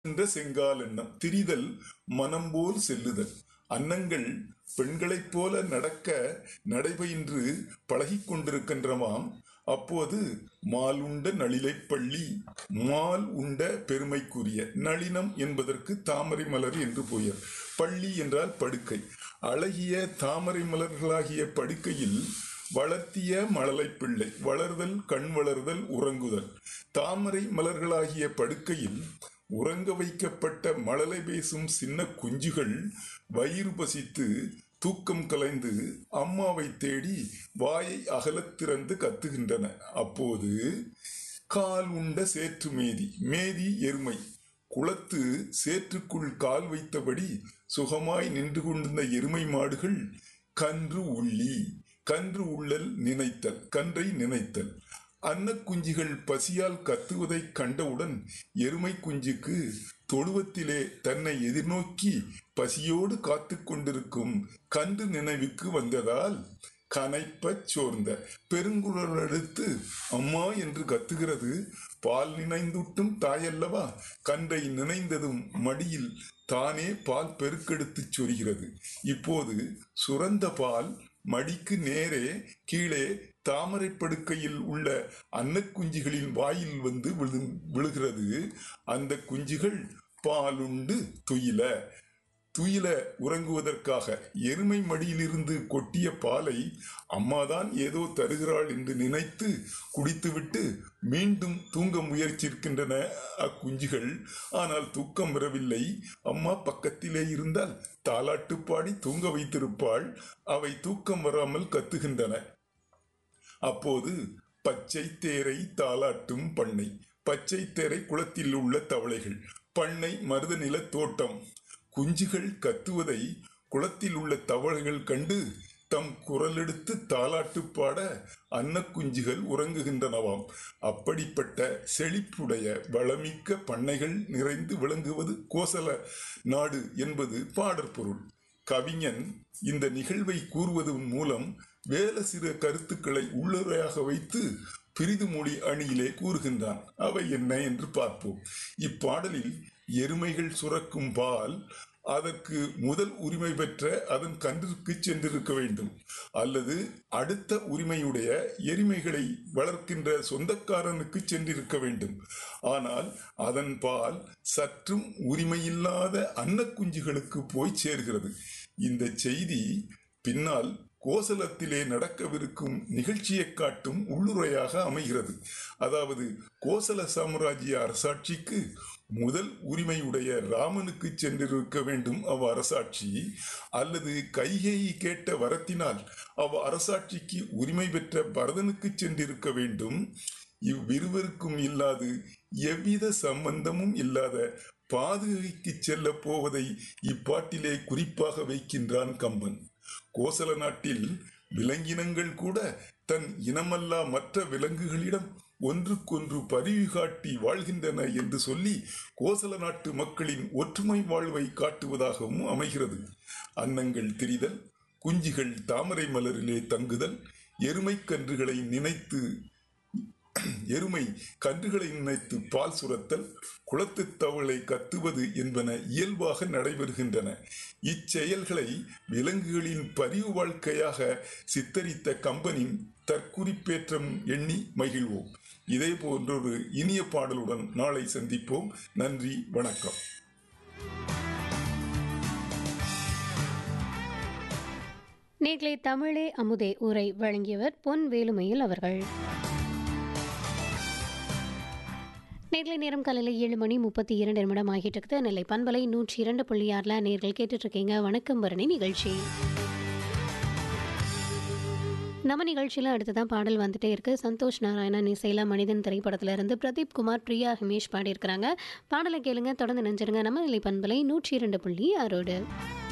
என்ற செங்கால் எண்ணம் திரிதல் மனம் போல் செல்லுதல் அன்னங்கள் பெண்களைப் போல நடக்க நடைபயின்று பழகிக் கொண்டிருக்கின்றமாம் அப்போது மால் உண்ட நளிலைப் பள்ளி மால் உண்ட பெருமைக்குரிய நளினம் என்பதற்கு தாமரை மலர் என்று பெயர் பள்ளி என்றால் படுக்கை அழகிய தாமரை மலர்களாகிய படுக்கையில் வளர்த்திய மழலை பிள்ளை வளர்தல் கண் வளர்தல் உறங்குதல் தாமரை மலர்களாகிய படுக்கையில் உறங்க வைக்கப்பட்ட மழலை பேசும் சின்ன குஞ்சுகள் வயிறு பசித்து தூக்கம் கலைந்து அம்மாவை தேடி வாயை அகலத் திறந்து கத்துகின்றன அப்போது கால் உண்ட சேற்று மேதி மேதி எருமை குளத்து சேற்றுக்குள் கால் வைத்தபடி சுகமாய் நின்று கொண்டிருந்த எருமை மாடுகள் கன்று உள்ளி கன்று உள்ளல் நினைத்தல் கன்றை நினைத்தல் அன்னக்குஞ்சுகள் பசியால் கத்துவதைக் கண்டவுடன் எருமை குஞ்சுக்கு தொழுவத்திலே தன்னை எதிர்நோக்கி பசியோடு காத்து கொண்டிருக்கும் கன்று நினைவுக்கு வந்ததால் கனைப்பச் சோர்ந்த பெருங்குரல் எடுத்து அம்மா என்று கத்துகிறது பால் நினைந்துட்டும் தாயல்லவா கன்றை நினைந்ததும் மடியில் தானே பால் பெருக்கெடுத்துச் சொரிகிறது இப்போது சுரந்த பால் மடிக்கு நேரே கீழே தாமரை படுக்கையில் உள்ள அன்னக்குஞ்சுகளின் வாயில் வந்து விழு விழுகிறது அந்த குஞ்சுகள் பாலுண்டு துயில துயில உறங்குவதற்காக எருமை மடியிலிருந்து கொட்டிய பாலை அம்மாதான் ஏதோ தருகிறாள் என்று நினைத்து குடித்துவிட்டு மீண்டும் தூங்க முயற்சிக்கின்றன அக்குஞ்சுகள் ஆனால் தூக்கம் வரவில்லை அம்மா பக்கத்திலே இருந்தால் தாலாட்டு பாடி தூங்க வைத்திருப்பாள் அவை தூக்கம் வராமல் கத்துகின்றன அப்போது பச்சை தேரை தாலாட்டும் பண்ணை பச்சை தேரை குளத்தில் உள்ள தவளைகள் பண்ணை மருத நில தோட்டம் குஞ்சுகள் கத்துவதை குளத்தில் உள்ள தவளைகள் கண்டு தம் குரலெடுத்து தாலாட்டு பாட அன்னக்குஞ்சுகள் உறங்குகின்றனவாம் அப்படிப்பட்ட செழிப்புடைய வளமிக்க பண்ணைகள் நிறைந்து விளங்குவது கோசல நாடு என்பது பாடற்பொருள் கவிஞன் இந்த நிகழ்வை கூறுவதன் மூலம் வேல சிறு கருத்துக்களை உள்ளுரையாக வைத்து பிரிது மொழி அணியிலே கூறுகின்றான் அவை என்ன என்று பார்ப்போம் இப்பாடலில் எருமைகள் சுரக்கும் பால் அதற்கு முதல் உரிமை பெற்ற அதன் கன்றிற்கு சென்றிருக்க வேண்டும் அல்லது அடுத்த உரிமையுடைய எருமைகளை வளர்க்கின்ற சொந்தக்காரனுக்கு சென்றிருக்க வேண்டும் ஆனால் அதன் பால் சற்றும் உரிமையில்லாத அன்னக்குஞ்சுகளுக்கு போய் சேர்கிறது இந்த செய்தி பின்னால் கோசலத்திலே நடக்கவிருக்கும் நிகழ்ச்சியை காட்டும் உள்ளுரையாக அமைகிறது அதாவது கோசல சாம்ராஜ்ய அரசாட்சிக்கு முதல் உரிமையுடைய ராமனுக்கு சென்றிருக்க வேண்டும் அவ் அரசாட்சி அல்லது கைகேயி கேட்ட வரத்தினால் அவ் அரசாட்சிக்கு உரிமை பெற்ற பரதனுக்கு சென்றிருக்க வேண்டும் இவ்விருவருக்கும் இல்லாது எவ்வித சம்பந்தமும் இல்லாத பாதுகைக்கு செல்ல போவதை இப்பாட்டிலே குறிப்பாக வைக்கின்றான் கம்பன் கோசல நாட்டில் விலங்கினங்கள் கூட தன் இனமல்லா மற்ற விலங்குகளிடம் ஒன்றுக்கொன்று பரிவு காட்டி வாழ்கின்றன என்று சொல்லி கோசல நாட்டு மக்களின் ஒற்றுமை வாழ்வை காட்டுவதாகவும் அமைகிறது அன்னங்கள் திரிதல் குஞ்சுகள் தாமரை மலரிலே தங்குதல் எருமை கன்றுகளை நினைத்து எருமை கன்றுகளை நினைத்து பால் சுரத்தல் குளத்து தவளை கத்துவது என்பன இயல்பாக நடைபெறுகின்றன இச்செயல்களை விலங்குகளின் பரிவு வாழ்க்கையாக சித்தரித்த கம்பனின் தற்குறிப்பேற்றம் எண்ணி மகிழ்வோம் இதே போன்றொரு இனிய பாடலுடன் நாளை சந்திப்போம் நன்றி வணக்கம் நேர்களை தமிழே அமுதே உரை வழங்கியவர் பொன் வேலுமையில் அவர்கள் நேர்களை நேரம் காலையில் ஏழு மணி முப்பத்தி இரண்டு நிமிடம் ஆகிட்டு இருக்குது நெல்லை பண்பலை நூற்றி இரண்டு புள்ளி ஆறில் நேர்கள் கேட்டுட்டு இருக்கீங்க வணக்கம் பரணி நிகழ்ச்சி நம்ம நிகழ்ச்சியில் அடுத்ததான் பாடல் வந்துட்டே இருக்கு சந்தோஷ் நாராயணன் இசையில மனிதன் திரைப்படத்துல இருந்து பிரதீப் குமார் பிரியா ஹிமேஷ் பாடியிருக்கிறாங்க பாடலை கேளுங்க தொடர்ந்து நினைச்சிருங்க நம்ம நிலை பண்பலை நூற்றி இரண்டு புள்ளி ஆறோடு